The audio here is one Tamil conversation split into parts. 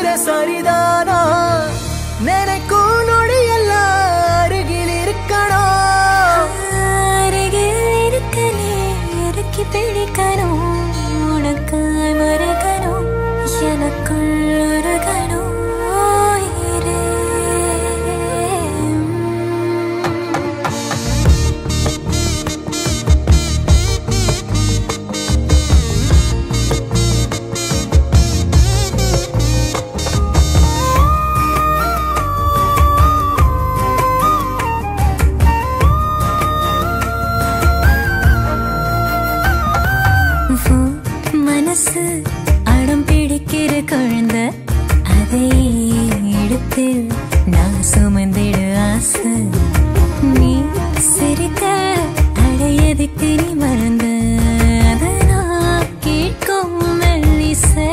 சரிதானா நினைக்கும் நொடியெல்லாம் அருகில் இருக்கணும் அருகில் இருக்கனே இறுக்கி பிடிக்கணும் உனக்காய் மறக்கணும் எனக்குள் உருகணும் உயிரே. உன் மனசு அடம் பிடிக்கிற குழந்தை அதை எடுத்து நான் சுமந்திடு ஆசை நீ சிரிக்க அடையதுக்கு நீ மறந்த அதை நான் கேட்கும் மெல்லிசை.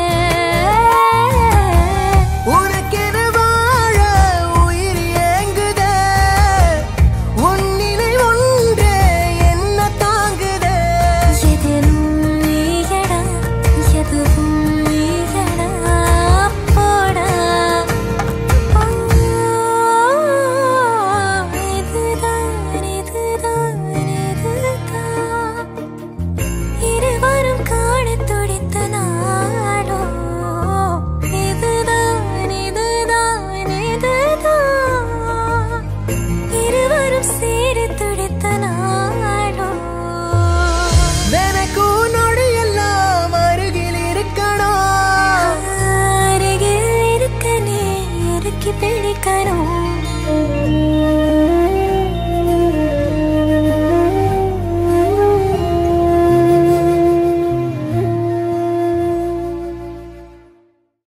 உனக்கென வாழ உயிர் ஏங்குதே உன் நினைவு ஒன்றே என்ன தாங்குதே எதிலும் நீயடா, எதுவும் நீயடா, போடா. ஓ, இதுதான், இதுதான், இதுதான். இருவரும் காணத் துடித்த நாளோ. இதுதான், இதுதான், இதுதான். இருவரும் சேர துடித்த நாளோ நினைக்கும் நொடியெல்லாம் அருகில் இருக்கணும் அருகில் இருக்கனே இறுக்கி பிடிக்கணும்